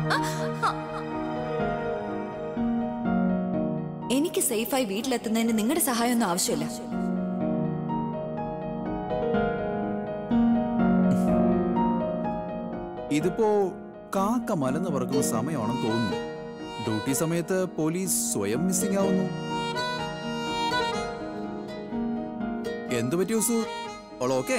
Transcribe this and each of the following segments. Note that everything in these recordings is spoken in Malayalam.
എനിക്ക് സേഫായി വീട്ടിലെത്തുന്നതിന് നിങ്ങളുടെ സഹായമൊന്നും ആവശ്യമില്ല ഇതിപ്പോ കാക്ക മലന്ന് പറക്കുന്ന സമയമാണെന്ന് തോന്നുന്നു ഡ്യൂട്ടി സമയത്ത് പോലീസ് സ്വയം മിസ്സിംഗ് ആവുന്നു എന്തു പറ്റി ഉസു ഓൾ ഓക്കെ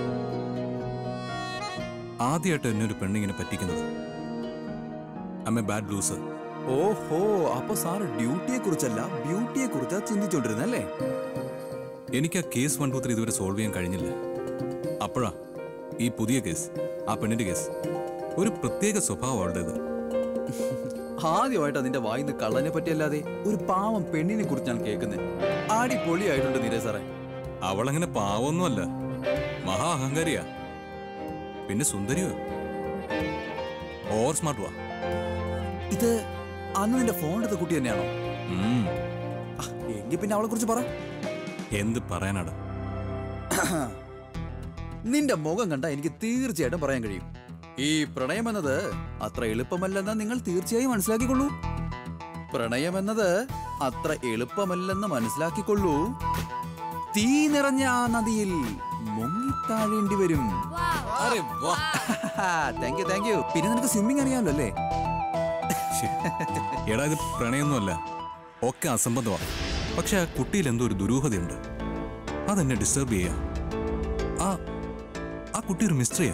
ആദ്യമായിട്ട് എന്നെ ഒരു പെണ്ണിങ്ങനെ പറ്റിക്കുന്നത് അമ്മ ബാഡ് ലൂസ് ഓഹോ അപ്പൊ സാറ് ഡ്യൂട്ടിയെ കുറിച്ചല്ല ബ്യൂട്ടിയെ കുറിച്ചാ ചിന്തിച്ചോണ്ടിരുന്നല്ലേ എനിക്ക് ആ കേസ് വൺ ടു ത്രീ ഇതുവരെ സോൾവ് ചെയ്യാൻ കഴിഞ്ഞില്ല അപ്പോഴാ ഈ പുതിയ കേസ് ആ പെണ്ണിന്റെ കേസ് ഒരു പ്രത്യേക സ്വഭാവം അവളുടേത് ആദ്യമായിട്ട് അതിന്റെ വായിന്ന് കള്ളനെ പറ്റിയല്ലാതെ ഒരു പാവം പെണ്ണിനെ കുറിച്ചാണ് കേൾക്കുന്നത് ആടി പൊളിയായിട്ടുണ്ട് നീരേ സാറേ അവളങ്ങനെ പാവൊന്നുമല്ല മഹാ അഹങ്കാരിയാ പിന്നെ സുന്ദരിയോ ഓവർ സ്മാർട്ട് വാ ഇത് അന്ന് നിന്റെ ഫോൺ എടുത്ത കുട്ടി തന്നെയാണോ ഉം, ആ, എങ്കിൽ പിന്നെ അവളെ കുറിച്ച് പറ എന്ത് പറയാനാടാ നിന്റെ മുഖം കണ്ട എനിക്ക് തീർച്ചയായിട്ടും പറയാൻ കഴിയും ഈ പ്രണയം എന്നത് അത്ര എളുപ്പമല്ലെന്ന് നിങ്ങൾ തീർച്ചയായും മനസ്സിലാക്കിക്കൊള്ളൂ പ്രണയം എന്നത് അത്ര എളുപ്പമല്ലെന്ന് മനസ്സിലാക്കിക്കൊള്ളൂ തീ നിറഞ്ഞ ആ നദിയിൽ മുങ്ങിത്താഴേണ്ടി വരും താങ്ക് യു താങ്ക് യു പിന്നെ നിനക്ക് സ്വിമ്മിങ് അറിയാമല്ലോ അല്ലേ ശ്ശെ. എടാ ഇത് പ്രണയമൊന്നുമല്ല ഒക്കെ അസംബന്ധമാണ് പക്ഷെ ആ കുട്ടിയിൽ എന്തോ ഒരു ദുരൂഹതയുണ്ട് അതെന്നെ ഡിസ്റ്റർബ് ചെയ്യാ ആ ആ കുട്ടി ഒരു മിസ്റ്ററിയാ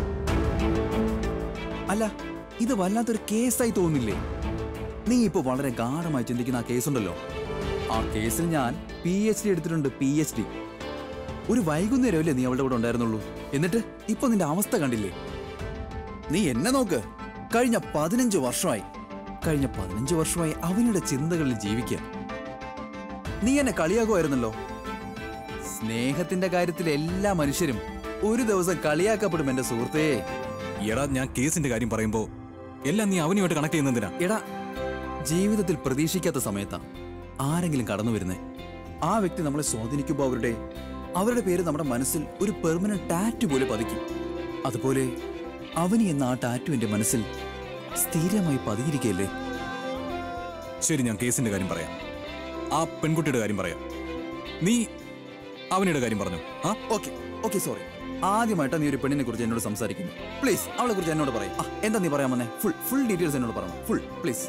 അല്ല ഇത് വല്ലാത്തൊരു കേസായി തോന്നില്ലേ നീ ഇപ്പൊ വളരെ ഗാഠമായി ചിന്തിക്കുന്ന ആ കേസുണ്ടല്ലോ ആ കേസിൽ ഞാൻ പി എച്ച് ഡി എടുത്തിട്ടുണ്ട് പി എച്ച് ഡി ഒരു വൈകുന്നേരമല്ലേ നീ അവളുടെ കൂടെ ഉണ്ടായിരുന്നുള്ളൂ എന്നിട്ട് ഇപ്പൊ നിന്റെ അവസ്ഥ കണ്ടില്ലേ നീ എന്നെ നോക്ക് കഴിഞ്ഞ പതിനഞ്ച് വർഷമായി കഴിഞ്ഞ പതിനഞ്ച് വർഷമായി അവനുടെ ചിന്തകളിൽ ജീവിക്കുക നീ എന്നെ കളിയാക്കുമായിരുന്നല്ലോ സ്നേഹത്തിന്റെ കാര്യത്തിൽ എല്ലാ മനുഷ്യരും ഒരു ദിവസം കളിയാക്കപ്പെടും എന്റെ സുഹൃത്തേ എടാ ഞാൻ കേസിന്റെ കാര്യം പറയുമ്പോ എല്ലാം നീ അവനുമായിട്ട് കണക്ട് ചെയ്യുന്നതിനാ എടാ ജീവിതത്തിൽ പ്രതീക്ഷിക്കാത്ത സമയത്താ ആരെങ്കിലും കടന്നു വരുന്നേ ആ വ്യക്തി നമ്മളെ സ്വാധീനിക്കുമ്പോൾ അവരുടെ അവരുടെ പേര് നമ്മുടെ മനസ്സിൽ ഒരു പെർമനന്റ് ടാറ്റു പോലെ പതിക്കും അതുപോലെ അവനി എന്ന ആ ടാറ്റു എന്റെ മനസ്സിൽ സ്ഥിരമായി പതിയിരിക്കല്ലേ ശരി ഞാൻ കേസിന്റെ കാര്യം പറയാം ആ പെൺകുട്ടിയുടെ കാര്യം പറയാം നീ അവനുടെ കാര്യം പറഞ്ഞു ആ ഓക്കെ ഓക്കെ സോറി ആദ്യമായിട്ടാ നീ ഒരു പെണ്ണിനെ കുറിച്ച് എന്നോട് സംസാരിക്കുന്നു പ്ലീസ് അവളെ കുറിച്ച് എന്നോട് പറയും ആ, എന്താ നീ പറയാൻ വന്നേ ഫുൾ ഫുൾ ഡീറ്റെയിൽസ് എന്നോട് പറയണം ഫുൾ പ്ലീസ്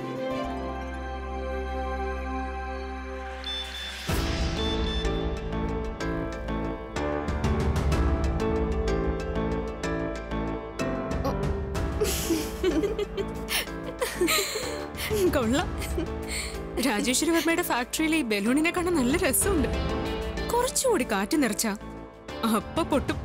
കൊള്ളാം രാജേശ്വരി വർമ്മയുടെ ഫാക്ടറിയിലെ ഈ ബലൂണിനെ കാണാൻ നല്ല രസമുണ്ട് കുറച്ചുകൂടി കാറ്റ് നിറച്ച അപ്പ പൊട്ടും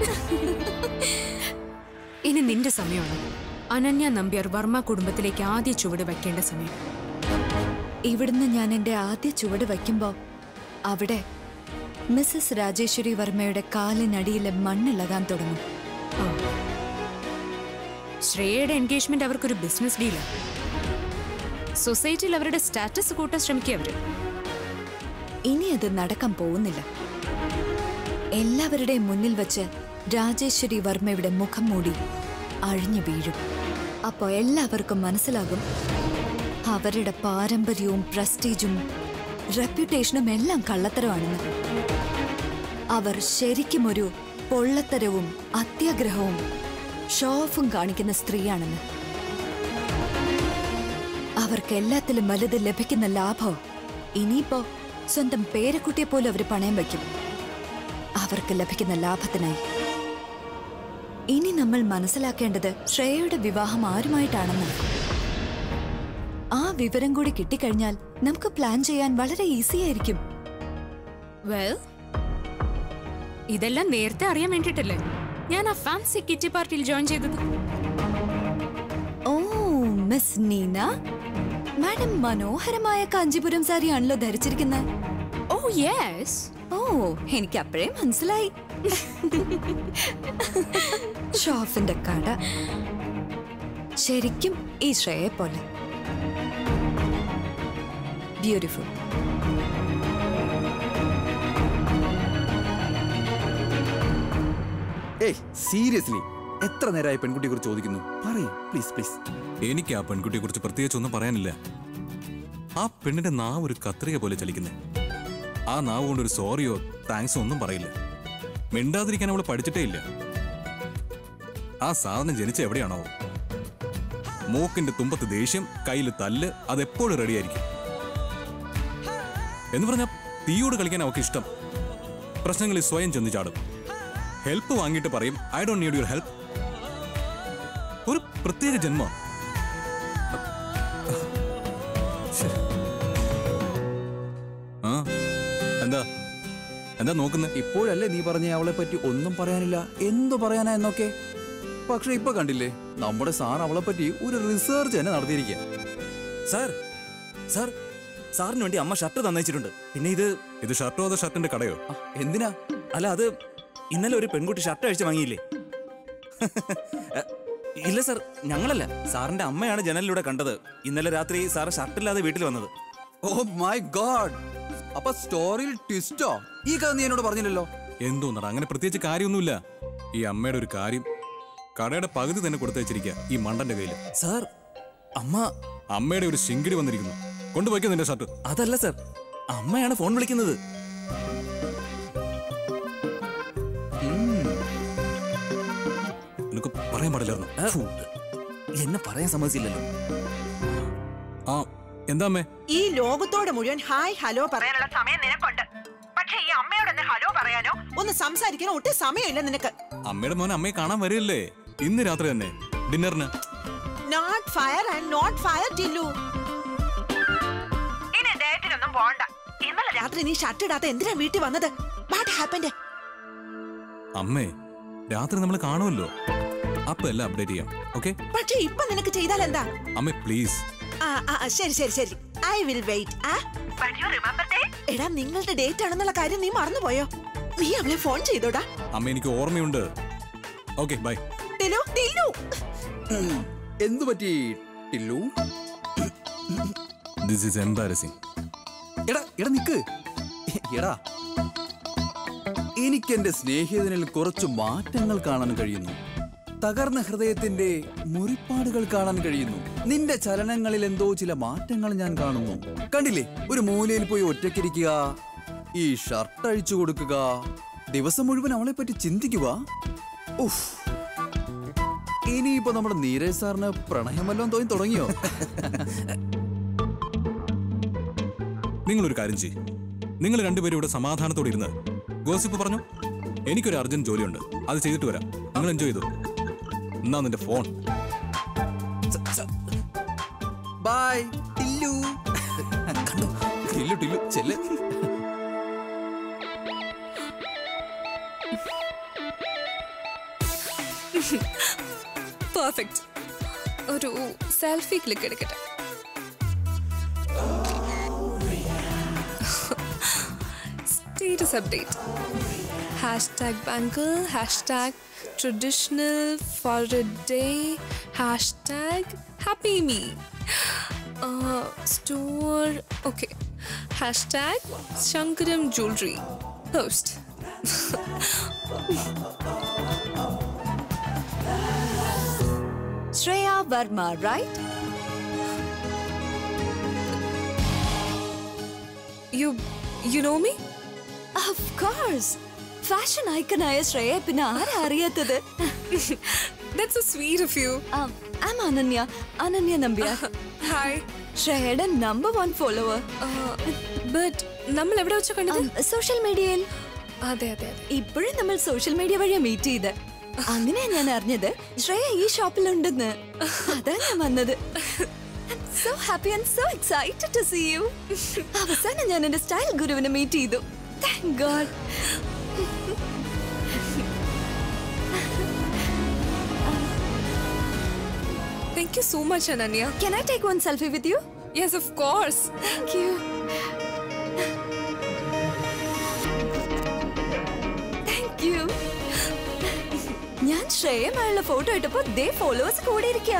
ഇനി നിന്റെ സമയമാണ് അനന്യ നമ്പ്യാർ വർമ്മ കുടുംബത്തിലേക്ക് ആദ്യ ചുവട് വയ്ക്കേണ്ട സമയം ഇവിടുന്ന് ഞാൻ എന്റെ ആദ്യ ചുവട് വയ്ക്കുമ്പോ അവിടെ മിസ്സസ് രാജേശ്വരി വർമ്മയുടെ കാലിനടിയിലെ മണ്ണിളകാൻ തുടങ്ങും ആ. ശ്രേയയുടെ എൻഗേജ്മെന്റ് അവർക്കൊരു ബിസിനസ് ഡീലാണ് സൊസൈറ്റിയിൽ അവരുടെ സ്റ്റാറ്റസ് കൂട്ടാൻ ശ്രമിക്കുക അവര് ഇനി അത് നടക്കാൻ പോകുന്നില്ല എല്ലാവരുടെയും മുന്നിൽ വെച്ച് രാജേശ്വരി വർമ്മയുടെ മുഖം മൂടി അഴിഞ്ഞു വീഴും അപ്പോ എല്ലാവർക്കും മനസ്സിലാകും അവരുടെ പാരമ്പര്യവും പ്രസ്റ്റീജും റെപ്യൂട്ടേഷനും എല്ലാം കള്ളത്തരമാണെന്ന് അവർ ശരിക്കും ഒരു പൊള്ളത്തരവും അത്യാഗ്രഹവും ഷോഫും കാണിക്കുന്ന സ്ത്രീയാണെന്ന് അവർക്ക് എല്ലാത്തിലും വലുത് ലഭിക്കുന്ന ലാഭം ഇനിയിപ്പോ സ്വന്തം പേരക്കുട്ടിയെ പോലും അവർ പണയം വയ്ക്കും അവർക്ക് ലഭിക്കുന്ന ലാഭത്തിനായി ഇനി നമ്മൾ മനസ്സിലാക്കേണ്ടത് ശ്രേയയുടെ വിവാഹം ആരുമായിട്ടാണെന്ന് ആ വിവരം കൂടി കിട്ടിക്കഴിഞ്ഞാൽ നമുക്ക് പ്ലാൻ ചെയ്യാൻ വളരെ ഈസി ആയിരിക്കും വെൽ ഇതെല്ലാം നേരത്തെ അറിയാൻ വേണ്ടിട്ടല്ലേ ഞാൻ ആ ഫാൻസി കിറ്റി പാർട്ടിയിൽ ജോയിൻ ചെയ്തത് ഓ മിസ് നീന മാഡം മനോഹരമായ കാഞ്ചീപുരം സാരിയാണല്ലോ ധരിച്ചിരിക്കുന്നത് ഓ യെസ് ഓ എനിക്ക് അപ്പോഴേ മനസ്സിലായി ഷോഫിന്റെ കട ശരിക്കും ഈ ശ്രേയെ പോലെ ബ്യൂട്ടിഫുൾ ഏയ് സീരിയസ്ലി എത്ര നേരമായി പെൺകുട്ടിയെ കുറിച്ച് ചോദിക്കുന്നു പറയൂ പ്ലീസ് പ്ലീസ് എനിക്ക് ആ പെൺകുട്ടിയെ കുറിച്ച് പ്രത്യേകിച്ച് ഒന്നും പറയാനില്ല ആ പെണ്ണിന്റെ നാവ് ഒരു കത്രിക പോലെ ചലിക്കുന്നേ ആ നാവ് കൊണ്ട് ഒരു സോറിയോ താങ്ക്സോ ഒന്നും പറയില്ല മിണ്ടാതിരിക്കാൻ അവള് പഠിച്ചിട്ടേ ഇല്ല ആ സാധനം ജനിച്ച എവിടെയാണോ മൂക്കിന്റെ തുമ്പത്ത് ദേഷ്യം കയ്യിൽ തല്ല് അതെപ്പോഴും റെഡിയായിരിക്കും എന്ന് പറഞ്ഞാൽ തീയോട് കളിക്കാൻ അവൾക്ക് ഇഷ്ടം പ്രശ്നങ്ങളിൽ സ്വയം ചെന്ന് ചാടും ഹെൽപ്പ് വാങ്ങിയിട്ട് പറയും I don't need your help ഒരു പ്രത്യേക ജന്മം ആ എന്താ എന്താ നോക്കുന്നേ ഇപ്പോഴല്ലേ നീ പറഞ്ഞ അവളെ പറ്റി ഒന്നും പറയാനില്ല എന്തു പറയാനാ എന്നൊക്കെ പക്ഷെ ഇപ്പൊ കണ്ടില്ലേ നമ്മുടെ സാർ അവളെ പറ്റി ഒരു റിസർച്ച് തന്നെ നടത്തിയിരിക്കുക സാർ സാർ സാറിന് വേണ്ടി അമ്മ ഷർട്ട് തന്നയിച്ചിട്ടുണ്ട് പിന്നെ ഇത് ഇത് ഷർട്ടോ അതോ ഷർട്ടിന്റെ കടയോ എന്തിനാ അല്ല അത് ഇന്നലെ ഒരു പെൺകുട്ടി ഷർട്ട് അഴിച്ച് വാങ്ങിയില്ലേ ഇല്ല സാർ ഞങ്ങളല്ല സാറിന്റെ അമ്മയാണ് ജനലിലൂടെ കണ്ടത് ഇന്നലെ രാത്രി സാർ ഷർട്ടില്ലാതെ വീട്ടിൽ വന്നത് ഓ മൈ ഗോഡ് അപ്പൊ സ്റ്റോറിയിൽ ട്വിസ്റ്റോ ഈ കഥ നീ എന്നോട് പറഞ്ഞില്ലല്ലോ എന്തോന്നറ അങ്ങനെ പ്രത്യേകിച്ച് കാര്യമൊന്നുമില്ല ഈ അമ്മയുടെ ഒരു കാര്യം കടയുടെ പകുതി തന്നെ കൊടുത്തയച്ചിരിക്കുക ഈ മണ്ടന്റെ കയ്യിൽ സാർ അമ്മ അമ്മയുടെ ഒരു ശിങ്കിടി വന്നിരിക്കുന്നു കൊണ്ടുപോയിക്കോ നിന്റെ ഷർട്ട് അതല്ല സാർ അമ്മയാണ് ഫോൺ വിളിക്കുന്നത് നിനക്ക് പറയാൻ പാടില്ലായിരുന്നു ഏ, എന്നെ പറയാൻ സമ്മതിച്ചില്ലല്ലോ ആ എന്താ അമ്മേ ഈ ലോകത്തോട് മുഴുവൻ ഹായ് ഹലോ പറയാനുള്ള സമയം നിനക്കുണ്ട് പക്ഷെ ഈ അമ്മയോടൊന്ന് ഹലോ പറയാനോ ഒന്ന് സംസാരിക്കാനോ ഒട്ടും സമയമില്ല നിനക്ക് അമ്മയുടെ മോൻ അമ്മയെ കാണാൻ വരില്ലേ ഇന്ന് രാത്രി തന്നെ ഡിന്നറിന് not fire and not fire Tillu ഇനി ഡേറ്റിനൊന്നും പോണ്ട ഇന്നലെ രാത്രി നീ ഷർട്ട് ഇടാത്ത എന്തിനാ വീട്ടിൽ വന്നത് വാട്ട് ഹാപ്പൻഡ് അമ്മേ രാത്രി നമ്മൾ കാണുമല്ലോ അപ്പൊ എല്ലാം അപ്ഡേറ്റ് ചെയ്യാം ഓക്കെ പക്ഷെ ഇപ്പൊ നിനക്ക് ചെയ്താൽ എന്താ അമ്മേ പ്ലീസ് ആ ആ ആ, ശരി ശരി ശരി ഐ വിൽ വെയിറ്റ് എടാ നിങ്ങളുടെ ഡേറ്റ് ആണെന്നുള്ള കാര്യം നീ മറന്നുപോയോ നീ അവളെ ഫോൺ ചെയ്തോടാ അമ്മ എനിക്ക് ഓർമ്മയുണ്ട് ഓക്കെ ബൈ ടിലു ടില്ലു എന്തു പറ്റി ടില്ലു ദിസ് ഈസ് എംബാരസിംഗ് എടാ എടാ നിക്ക് എടാ എനിക്ക് എന്റെ സ്നേഹിതനിൽ കുറച്ച് മാറ്റങ്ങൾ കാണാൻ കഴിയുന്നു തകർന്ന ഹൃദയത്തിന്റെ മുറിപ്പാടുകൾ കാണാൻ കഴിയുന്നു നിന്റെ ചലനങ്ങളിൽ എന്തോ ചില മാറ്റങ്ങൾ ഞാൻ കാണുന്നു കണ്ടില്ലേ ഒരു മൂലയിൽ പോയി ഒറ്റയ്ക്കിരിക്കുക ഈ ഷർട്ട് അഴിച്ചു കൊടുക്കുക ദിവസം മുഴുവൻ അവളെ പറ്റി ചിന്തിക്കുക ഉഫ് ഇനിയിപ്പോ നമ്മുടെ നീരജ് സാറിന് പ്രണയമല്ലോ തോന്നി തുടങ്ങിയോ നിങ്ങളൊരു കാര്യം ചെയ്യും നിങ്ങൾ രണ്ടുപേരും ഇവിടെ സമാധാനത്തോടെ ഇരുന്ന് ഗോസിപ്പ് പറഞ്ഞു എനിക്കൊരു അർജന്റ് ജോലിയുണ്ട് അത് ചെയ്തിട്ട് വരാം നിങ്ങൾ എൻജോയ് ചെയ്തു എന്നാ നിന്റെ ഫോൺ ബൈ ടില്ലു കണ്ടോ ടില്ലു ടില്ലു ചെല്ല് പെർഫെക്റ്റ് ഒരു സെൽഫി ക്ലിക്ക് എടുക്കട്ടെ status update hashtag bangle hashtag traditional for a day hashtag happy me store okay hashtag Shankaram jewellery post Shreya Varma right you you know me of course fashion ഐക്കണായ ശ്രേയ പിന്നെ ആരാ അറിയാത്തത് That's so sweet of you. I'm Ananya Ananya Nambiar Hi. ശ്രേയയുടെ number one follower Uh, but നമ്മൾ എവിടെ വെച്ചാ കണ്ടത് സോഷ്യൽ മീഡിയയിൽ അതെ അതെ അതെ ഇപ്പോഴും നമ്മൾ സോഷ്യൽ മീഡിയ വഴിയാ മീറ്റ് ചെയ്ത് അങ്ങനെയാ ഞാൻ അറിഞ്ഞത് ശ്രേയ ഈ ഷോപ്പിലുണ്ടെന്ന് അതാ ഞാൻ വന്നത് so happy and so excited to see you അവസാനം ഞാൻ എന്റെ സ്റ്റൈൽ ഗുരുവിനെ മീറ്റ് ചെയ്തു thank God Thank you so much, Ananya. Can I take one selfie with you? Yes, of course. Thank you. Thank you. ഞാൻ ശ്രേയമായുള്ള ഫോട്ടോ ഇട്ടപ്പോ ദേ ഫോളോവേഴ്സ് കൂടെ ഇരിക്കുക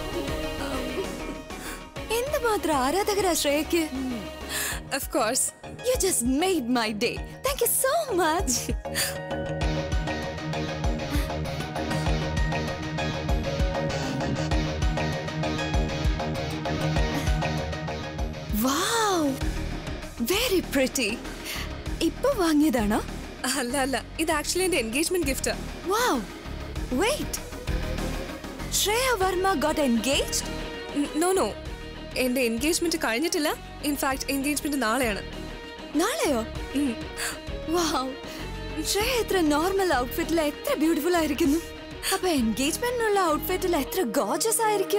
എന്തുമാത്രം ആരാധകരാ ശ്രേയക്ക് Of course. You just made my day thank you so much pretty ഇപ്പൊ വാങ്ങിയതാണോ അല്ല അല്ല ഇത് ആക്ച്വലി എന്റെ engagement gift wow wait Shreya Varma got engaged no no എന്റെ എൻഗേജ്മെന്റ് കഴിഞ്ഞിട്ടില്ല ഇൻഫാക്ട് എൻഗേജ്മെന്റ് നാളെയാണ് നാളെയോ വാവ് ശ്രേയ എത്ര നോർമൽ ഔട്ട്ഫിറ്റിൽ എത്ര ബ്യൂട്ടിഫുൾ ആയിരിക്കുന്നു അപ്പൊ എൻഗേജ്മെന്റിനുള്ള ഔട്ട്ഫിറ്റിൽ എത്ര ഗോർജസ് ആയിരിക്കും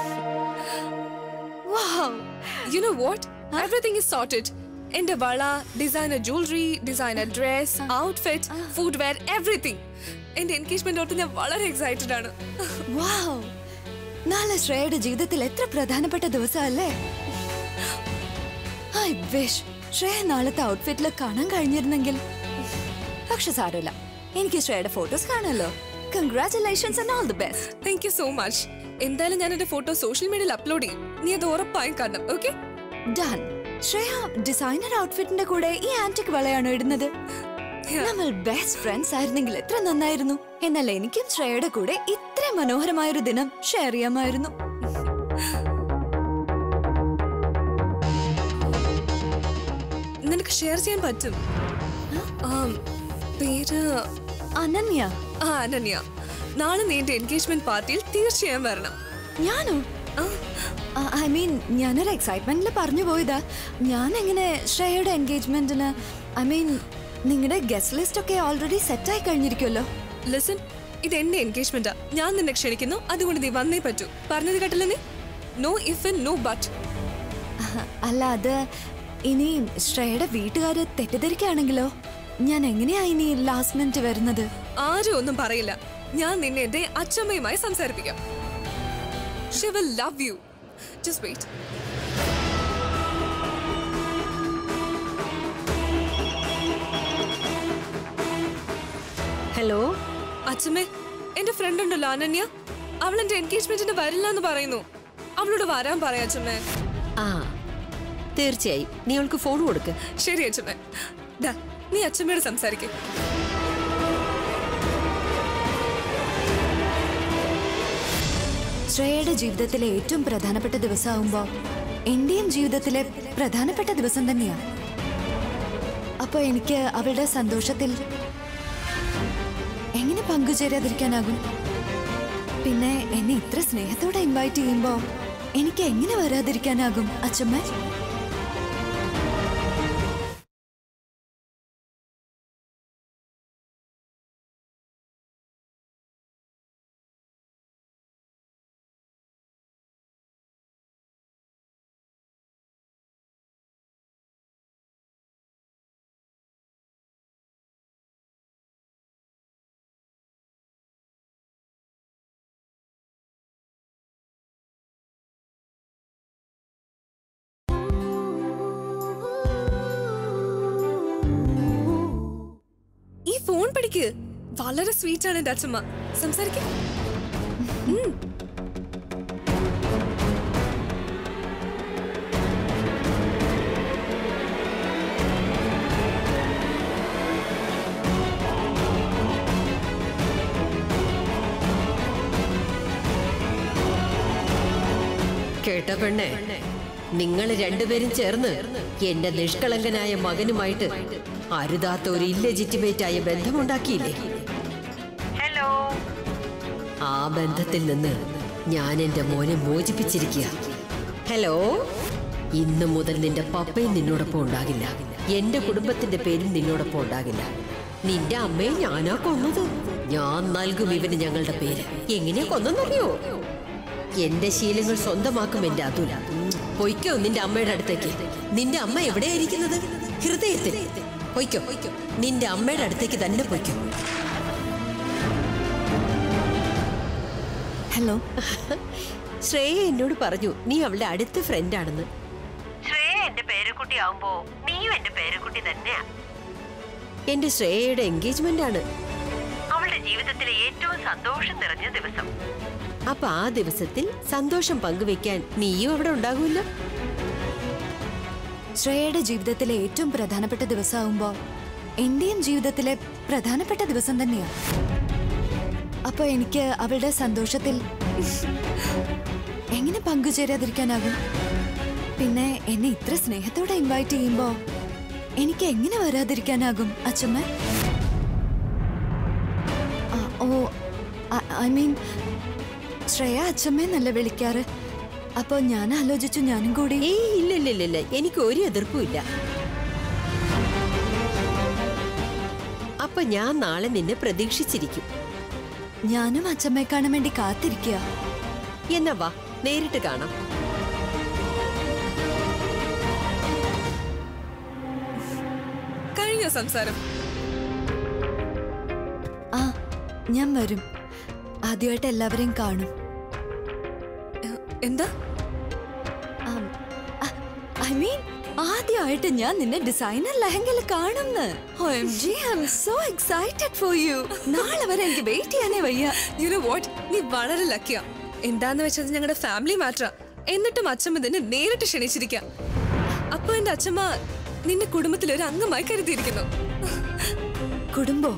wow you know what everything is sorted എന്റെ വള designer jewellery designer dress outfit footwear everything എന്റെ എൻഗേജ്മെന്റ് ഓർത്ത് ഞാൻ വളരെ എക്സൈറ്റഡ് ആണ് വാവ് നാളെ ശ്രേയയുടെ ജീവിതത്തിൽ എത്ര പ്രധാനപ്പെട്ട ദിവസമല്ലേ ഐ വിഷ് ശ്രേയ നാളത്തെ ഔട്ട്ഫിറ്റിൽ കാണാൻ കഴിഞ്ഞിരുന്നെങ്കിൽ പക്ഷെ സാരമില്ല എനിക്ക് ശ്രേയയുടെ ഫോട്ടോസ് കാണാലോ congratulations and all the best thank you so much എന്തായാലും ഞാൻ എന്റെ ഫോട്ടോ സോഷ്യൽ മീഡിയയിൽ അപ്ലോഡ് ചെയ്യും നീ അത് ഉറപ്പായും കാണണം ഓക്കെ ഡൺ ശ്രേയ ഡിസൈനർ ഔട്ട്ഫിറ്റിന്റെ കൂടെ ഈ ആന്റിക് വളയാണോ ഇടുന്നത് നമ്മൾ ബെസ്റ്റ് ഫ്രണ്ട്സ് ആയിരുന്നെങ്കിൽ എത്ര നന്നായിരുന്നു എന്നാൽ എനിക്കും ശ്രേയയുടെ കൂടെ ഇത്ര മനോഹരമായൊരു ദിനം ഷെയർ ചെയ്യാമായിരുന്നു നിനക്ക് ഷെയർ ചെയ്യാൻ പറ്റും ആം, പേര് അനന്യ ആ അനന്യ നാളെ നീ എന്റെ എൻഗേജ്മെന്റ് പാർട്ടിയിൽ തീർച്ചയായും വരണം ഞാനോ ആ, ഐ മീൻ ഞാനൊരു എക്സൈറ്റ്മെന്റിൽ പറഞ്ഞു പോയതാ ഞാൻ എങ്ങനെ ശ്രേയയുടെ എൻഗേജ്മെന്റിന് ഐ മീൻ നിങ്ങളുടെ ഗസ്റ്റ് ലിസ്റ്റ് ഒക്കെ ഓൾറെഡി സെറ്റ് ആയി കഴിഞ്ഞിരിക്കുമല്ലോ ലിസൺ ഇത് എന്റെ എൻഗേജ്മെന്റാ ഞാൻ നിന്നെ ക്ഷണിക്കുന്നു അതുകൊണ്ട് നീ വന്നേ പറ്റൂ പറഞ്ഞത് കേട്ടില്ല നീ no if and no but അല്ല അത് ഇനി ശ്രേയയുടെ വീട്ടുകാര് തെറ്റിദ്ധരിക്കുകയാണെങ്കിലോ ഞാൻ എങ്ങനെയാ ഇനി ലാസ്റ്റ് മിനിറ്റ് വരുന്നത് ആരും ഒന്നും പറയില്ല ഞാൻ നിന്നെ എന്റെ അച്ഛമ്മയുമായി സംസാരിപ്പിക്കാം she will love you just wait hello അച്ഛമ്മേ എന്റെ ഫ്രണ്ട് ഉണ്ടല്ലോ അനന്യ അവൾ എന്റെ എൻഗേജ്മെന്റിന് വരില്ല എന്ന് പറയുന്നു അവളോട് വരാൻ പറയാ അച്ഛമ്മേ ആ തീർച്ചയായും നീ അവൾക്ക് ഫോൺ കൊടുക്ക് ശരി അച്ഛമ്മേ ദാ നീ അച്ഛമ്മയോട് സംസാരിക്കും ശ്രേയയുടെ ജീവിതത്തിലെ ഏറ്റവും പ്രധാനപ്പെട്ട ദിവസമാകുമ്പോ എന്റെയും ജീവിതത്തിലെ പ്രധാനപ്പെട്ട ദിവസം തന്നെയാണ് അപ്പൊ എനിക്ക് അവളുടെ സന്തോഷത്തിൽ എങ്ങനെ പങ്കുചേരാതിരിക്കാനാകും പിന്നെ എന്നെ ഇത്ര സ്നേഹത്തോടെ ഇൻവൈറ്റ് ചെയ്യുമ്പോ എനിക്ക് എങ്ങനെ വരാതിരിക്കാനാകും അച്ഛമ്മ ഈ ഫോൺ പിടിക്ക് വളരെ സ്വീറ്റ് ആണ് എന്റെ അച്ഛമ്മ സംസാരിക്കും കേട്ട പെണ്ണെ നിങ്ങൾ രണ്ടുപേരും ചേർന്ന് എന്റെ നിഷ്കളങ്കനായ മകനുമായിട്ട് അരുതാത്ത ഒരു ഇല്ലെജിറ്റിമേറ്റ് ആയ ബന്ധമുണ്ടാക്കിയില്ലേ ആ ബന്ധത്തിൽ നിന്ന് ഞാൻ എന്റെ മോനെ മോചിപ്പിച്ചിരിക്കുക ഹലോ ഇന്ന് മുതൽ നിന്റെ പപ്പയും നിന്നോടൊപ്പം ഉണ്ടാകില്ല എന്റെ കുടുംബത്തിന്റെ പേരും നിന്നോടൊപ്പം ഉണ്ടാകില്ല നിന്റെ അമ്മയെ ഞാനാ കൊന്നത് ഞാൻ നൽകും ഇവന് ഞങ്ങളുടെ പേര് എങ്ങനെയാ കൊന്നെന്നറിയോ എന്റെ ശീലങ്ങൾ സ്വന്തമാക്കും എന്റെ അതുല പൊയ്ക്കോ നിന്റെ അമ്മയുടെ അടുത്തേക്ക് നിന്റെ അമ്മ എവിടെയായിരിക്കുന്നത് ഹൃദയത്തിൽ പൊയ്ക്കോ നിന്റെ അമ്മയുടെ അടുത്തേക്ക് തന്നെ പൊയ്ക്കോ ഹലോ ശ്രേയ എന്നോട് പറഞ്ഞു നീ അവളുടെ അടുത്ത ഫ്രണ്ടാണെന്ന് ശ്രേയ എന്റെ പേരക്കുട്ടി ആവുമ്പോ നീയും എന്റെ പേരക്കുട്ടി തന്നെയാ എന്റെ ശ്രേയയുടെ എൻഗേജ്മെന്റ് ആണ് അവളുടെ ജീവിതത്തിലെ ഏറ്റവും സന്തോഷം നിറഞ്ഞ ദിവസം അപ്പൊ ആ ദിവസത്തിൽ സന്തോഷം പങ്കുവെക്കാൻ നീയും അവിടെ ഉണ്ടാകുമല്ലോ ശ്രേയയുടെ ജീവിതത്തിലെ ഏറ്റവും പ്രധാനപ്പെട്ട ദിവസമാകുമ്പോ എന്റെയും ജീവിതത്തിലെ പ്രധാനപ്പെട്ട ദിവസം തന്നെയാണ് അപ്പൊ എനിക്ക് അവളുടെ സന്തോഷത്തിൽ എങ്ങനെ പങ്കുചേരാതിരിക്കാനാകും പിന്നെ എന്നെ ഇത്ര സ്നേഹത്തോടെ ഇൻവൈറ്റ് ചെയ്യുമ്പോ എനിക്ക് എങ്ങനെ വരാതിരിക്കാനാകും അച്ഛമ്മ ആ, ഓ ഐ മീൻ ശ്രേയ അച്ഛമ്മയെന്നല്ല വിളിക്കാറ് അപ്പൊ ഞാൻ ആലോചിച്ചു ഞാനും കൂടി ഏയ് ഇല്ല ഇല്ല ഇല്ല ഇല്ല എനിക്ക് ഒരു എതിർപ്പും ഇല്ല അപ്പൊ ഞാൻ നാളെ നിന്നെ പ്രതീക്ഷിച്ചിരിക്കും ഞാനും അച്ഛമ്മയെ കാണാൻ വേണ്ടി കാത്തിരിക്കുക എന്നാ വാ നേരിട്ട് കാണാം കഴിഞ്ഞ സംസാരം ആ ഞാൻ വരും ആദ്യമായിട്ട് എല്ലാവരെയും കാണും എന്താ ഐ മീൻ ആദ്യമായിട്ട് ഞാൻ നിന്നെ ഡിസൈനർ ലെഹങ്കയിൽ കാണുന്നു OMG, I'm so excited for you. നാളെ വരെ എനിക്ക് വെയിറ്റ് ചെയ്യാനേ വയ്യ യു നോ വാട്ട് നീ വളരെ ലക്കിയാ എന്താന്ന് വെച്ചത് ഞങ്ങളുടെ ഫാമിലി മാറ്ററാ എന്നിട്ടും അച്ഛമ്മ നിന്നെ നേരിട്ട് ക്ഷണിച്ചിരിക്കാം അപ്പൊ എന്റെ അച്ഛമ്മ നിന്നെ കുടുംബത്തിൽ ഒരു അംഗമായി കരുതിയിരിക്കുന്നു കുടുംബോ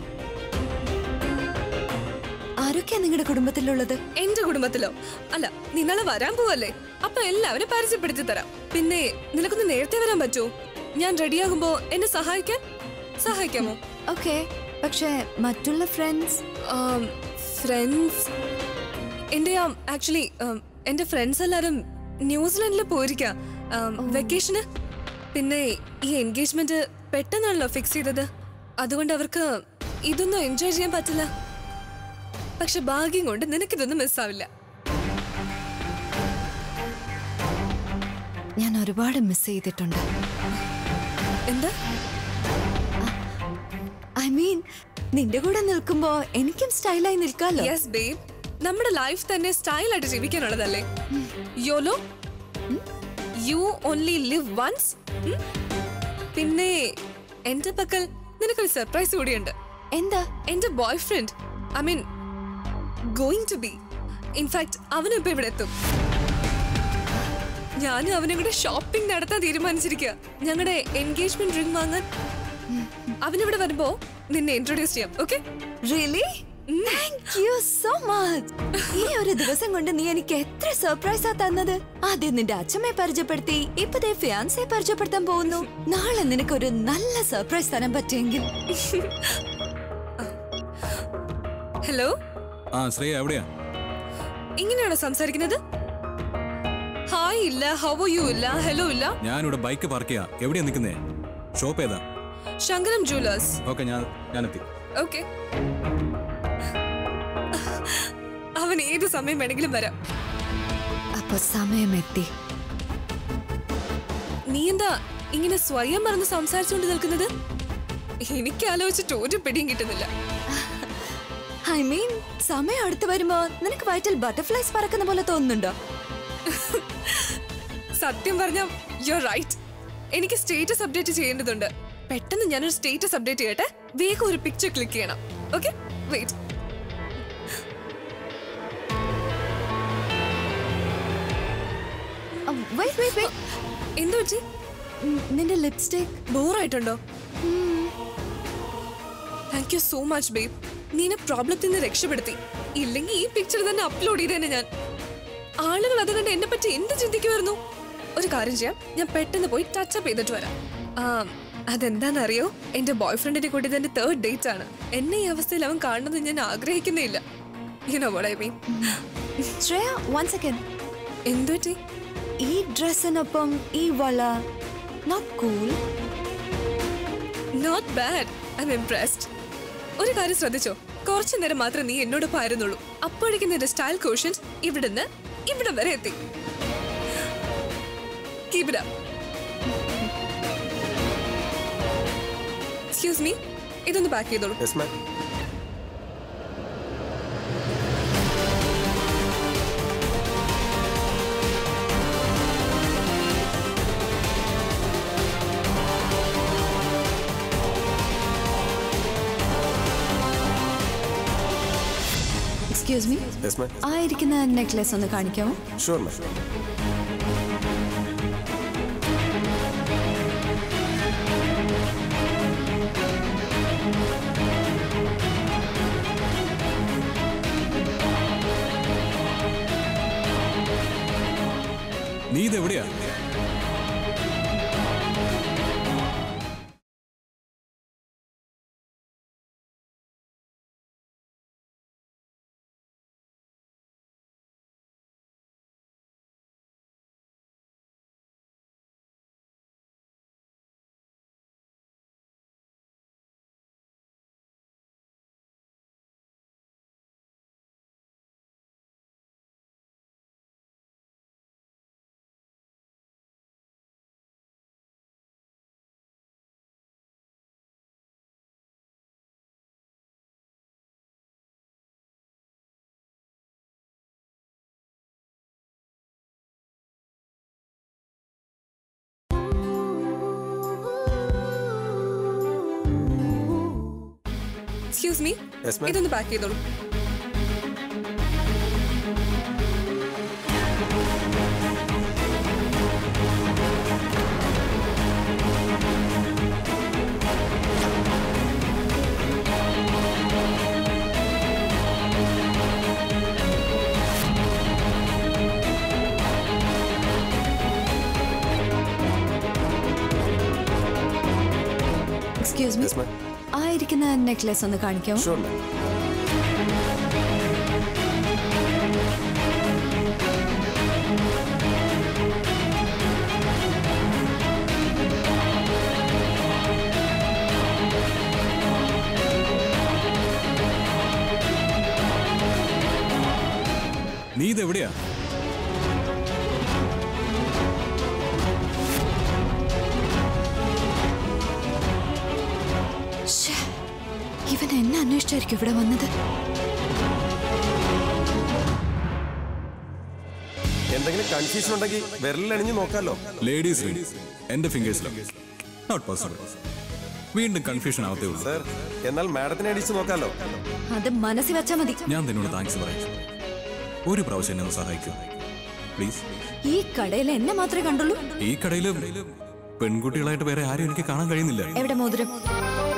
ആരൊക്കെയാ നിങ്ങളുടെ കുടുംബത്തിലുള്ളത് എന്റെ കുടുംബത്തിലോ അല്ല നീ നാളെ വരാൻ പോവല്ലേ അപ്പൊ എല്ലാവരും പരിചയപ്പെടുത്തി തരാം പിന്നെ നിനക്കൊന്ന് നേരത്തെ വരാൻ പറ്റുമോ ഞാൻ റെഡിയാകുമ്പോ എന്നെ സഹായിക്കാൻ സഹായിക്കാമോ ഓക്കെ പക്ഷേ മറ്റുള്ള ഫ്രണ്ട്സ് ഫ്രണ്ട്സ് എന്റെ ആക്ച്വലി എന്റെ ഫ്രണ്ട്സ് എല്ലാരും ന്യൂസിലൻഡിൽ പോയിരിക്കാം വെക്കേഷന് പിന്നെ ഈ എൻഗേജ്മെന്റ് പെട്ടെന്നാണല്ലോ ഫിക്സ് ചെയ്തത് അതുകൊണ്ട് അവർക്ക് ഇതൊന്നും എൻജോയ് ചെയ്യാൻ പറ്റില്ല പക്ഷെ ഭാഗ്യം കൊണ്ട് നിനക്കിതൊന്നും മിസ്സാവില്ല ഞാൻ ഒരുപാട് മിസ് ചെയ്തിട്ടുണ്ട് എന്താ ഐ മീൻ നിന്റെ കൂടെ നിൽക്കുമ്പോ എനിക്കും സ്റ്റൈലായി നിൽക്കാലോ യെസ് ബേബ് നമ്മുടെ ലൈഫ് തന്നെ സ്റ്റൈലായിട്ട് ജീവിക്കാനുള്ളതല്ലേ YOLO you only live once പിന്നെ എന്റെ പക്കൽ നിനക്കൊരു സർപ്രൈസ് കൂടിയുണ്ട് എന്താ എന്റെ boyfriend I mean going to be in fact അവനും ഇപ്പൊ ഇവിടെ എത്തും ഞാനും അവനും കൂടെ ഷോപ്പിംഗ് നടത്താൻ തീരുമാനിച്ചിരിക്കുക ഞങ്ങളുടെ എൻഗേജ്മെന്റ് റിംഗ് വാങ്ങാൻ അവനിവിടെ വരുമ്പോ നിന്നെ ഇൻട്രൊഡ്യൂസ് ചെയ്യാം okay really thank you so much ഈ ഒരു ദിവസം കൊണ്ട് നീ എനിക്ക് എത്ര സർപ്രൈസ് ആ തന്നത് ആദ്യം നിന്റെ അച്ഛമ്മയെ പരിചയപ്പെടുത്തി ഇപ്പതേ ഫിയാൻസെ പരിചയപ്പെടുത്താൻ പോകുന്നു നാളെ നിനക്കൊരു നല്ല സർപ്രൈസ് തരാൻ പറ്റുമെങ്കിൽ ഹലോ ആ ശ്രേയ എവിടെയാ ഇങ്ങനെയാണോ സംസാരിക്കുന്നത് ഹായ് ഇല്ല ഹവ യു ഇല്ല ഹലോ ഇല്ല ഞാനിവിടെ ബൈക്ക് പാർക്ക് ചെയ്യാ എവിടെയാ നിൽക്കുന്നേ ഷോപ്പ് ഏതാ ശങ്കരം ജുവലേഴ്സ് ഓക്കെ ഞാൻ ഞാനെത്തി ഓക്കെ അവൻ ഏത് സമയം വേണമെങ്കിലും വരാം അപ്പൊ സമയമെത്തി നീ എന്താ ഇങ്ങനെ സ്വയം മറന്ന് സംസാരിച്ചുകൊണ്ട് നിൽക്കുന്നത് എനിക്ക് ആലോചിച്ചിട്ട് ഒരു പിടിയും കിട്ടുന്നില്ല ഐ മീൻ സമയം അടുത്ത് വരുമ്പോ നിനക്ക് വയറ്റിൽ ബട്ടർഫ്ലൈസ് പറക്കുന്ന പോലെ തോന്നുന്നുണ്ടോ സത്യം പറഞ്ഞ യു റൈറ്റ് എനിക്ക് സ്റ്റേറ്റസ് അപ്ഡേറ്റ് ചെയ്യേണ്ടതുണ്ട് പെട്ടെന്ന് ഞാനൊരു സ്റ്റേറ്റസ് അപ്ഡേറ്റ് ചെയ്യട്ടെ വേഗം ഒരു പിക്ചർ ക്ലിക്ക് ചെയ്യണം okay wait wait wait wait എന്തു പറ്റി നിന്റെ ലിപ്സ്റ്റിക് ബോറായിട്ടുണ്ടോ thank you so much babe നീ എന്നെ പ്രോബ്ലത്തിൽ നിന്ന് രക്ഷപ്പെടുത്തി ഇല്ലെങ്കിൽ ഈ പിക്ചർ തന്നെ അപ്ലോഡ് ചെയ്തേനെ ഞാൻ ആളുകൾ അത് കണ്ട് എന്നെ പറ്റി എന്ത് ചിന്തിക്കുമായിരുന്നു ഒരു കാര്യം ചെയ്യാം ഞാൻ പെട്ടെന്ന് പോയി ടച്ചപ്പ് ചെയ്തിട്ട് വരാം ആ അതെന്താണെന്നറിയോ എന്റെ ബോയ് ഫ്രണ്ടിന്റെ കൂടി തന്നെ തേർഡ് ഡേറ്റ് ആണ് എന്നെ ഈ അവസ്ഥയിൽ അവൻ കാണുന്നത് ഞാൻ ആഗ്രഹിക്കുന്നേ ഇല്ല you know what I mean Shreya one second എന്തു പറ്റി ഈ ഡ്രസ്സിനൊപ്പം ഈ വള not cool not bad I'm impressed ഒരു കാര്യം ശ്രദ്ധിച്ചോ കുറച്ചു നേരം മാത്രമേ നീ എന്നോടൊപ്പം ആയിരുന്നുള്ളൂ അപ്പോഴേക്കും നിന്റെ സ്റ്റൈൽ കോഷ്യൻസ് ഇവിടുന്ന് ഇവിടം വരെ എത്തി കീപ് ഇറ്റ് എക്സ്ക്യൂസ് മീ ഇതൊന്ന് പാക്ക് ചെയ്തോളൂ എക്സ്ക്യൂസ് മീ ആ ഇരിക്കുന്ന നെക്ലെസ് ഒന്ന് കാണിക്കാമോ ഷുവർ മാം നീ ഇത് എവിടെയാ എക്സ്ക്യൂസ് മീ Yes, ma'am. ഇതൊന്ന് പാക്ക് ചെയ്തോളൂ എക്സ്ക്യൂസ് മീ Yes, ma'am. ആ ഇരിക്കുന്ന നെക്ലെസ് ഒന്ന് കാണിക്കാമോ ഷുവർ മാം നീ ഇതെവിടെയാ ശ്ശേ, ഇവൻ എന്നെ അന്വേഷിച്ചായിരിക്കും ഇവിടെ വന്നത് എന്തെങ്കിലും കൺഫ്യൂഷൻ ഉണ്ടെങ്കിൽ വിരലിലണിഞ്ഞ് നോക്കാലോ ലേഡീസ് റിംഗ് എന്റെ ഫിംഗേഴ്സിലും നോട്ട് പോസിബിൾ വീണ്ടും കൺഫ്യൂഷൻ ആവത്തേ ഉള്ളൂ സർ എന്നാൽ മാഡത്തിനെ അടിച്ച് നോക്കാലോ അത് മനസ്സിൽ വെച്ചാ മതി ഞാൻ നിന്നോട് താങ്ക്സ് പറയാം ഒരു പ്രാവശ്യം എന്നെ ഒന്ന് സഹായിക്കൂ പ്ലീസ് ഈ കടയിൽ എന്നെ മാത്രമേ കണ്ടുള്ളൂ ഈ കടയിൽ പെൺകുട്ടികളായിട്ട് വേറെ ആരും എനിക്ക് കാണാൻ കഴിയുന്നില്ല എവിടെ മോതിരം